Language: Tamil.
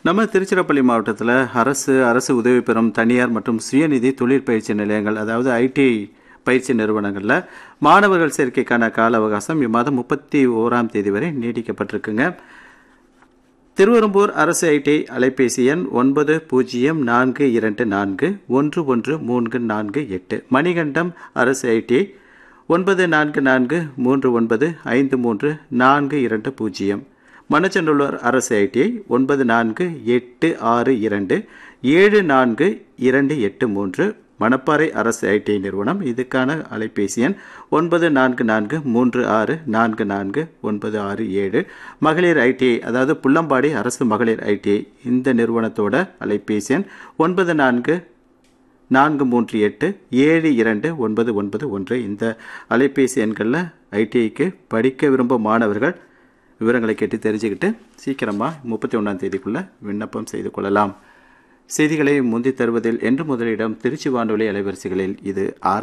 நம்ம திருச்சிராப்பள்ளி மாவட்டத்தில் அரசு அரசு உதவி பெறும் தனியார் மற்றும் சுயநிதி தொழிற்பயிற்சி நிலையங்கள் அதாவது ஐடி பயிற்சி நிறுவனங்களில் மாணவர்கள் சேர்க்கைக்கான கால அவகாசம் இம்மாதம் முப்பத்தி ஓராம் தேதி வரை நீடிக்கப்பட்டிருக்குங்க திருவெரும்பூர் அரசு ஐடி அலைபேசி எண் ஒன்பது பூஜ்ஜியம் நான்கு இரண்டு நான்கு ஒன்று ஒன்று மூன்று நான்கு எட்டு மணிகண்டம் அரசு ஐடி ஒன்பது நான்கு நான்கு மூன்று ஒன்பது ஐந்து மூன்று நான்கு இரண்டு பூஜ்ஜியம் மணச்சநல்லூர் அரசு ஐடிஐ ஒன்பது நான்கு எட்டு ஆறு இரண்டு ஏழு நான்கு இரண்டு எட்டு மூன்று மணப்பாறை அரசு ஐடிஐ நிறுவனம் இதுக்கான அலைபேசி எண் ஒன்பது நான்கு நான்கு மூன்று ஆறு நான்கு நான்கு ஒன்பது ஆறு ஏழு மகளிர் ஐடிஐ அதாவது புள்ளம்பாடி அரசு மகளிர் ஐடிஐ இந்த நிறுவனத்தோட அலைபேசி எண் ஒன்பது நான்கு நான்கு மூன்று எட்டு ஏழு இரண்டு ஒன்பது ஒன்பது ஒன்று இந்த அலைபேசி எண்களில் ஐடிஐக்கு படிக்க விரும்பும் மாணவர்கள் விவரங்களை கேட்டு தெரிஞ்சுக்கிட்டு சீக்கிரமாக முப்பத்தி ஒன்றாம் தேதிக்குள்ளே விண்ணப்பம் செய்து கொள்ளலாம் செய்திகளை முந்தி தருவதில் என்று முதலிடம் திருச்சி வானொலி அலைவரிசைகளில் இது ஆர்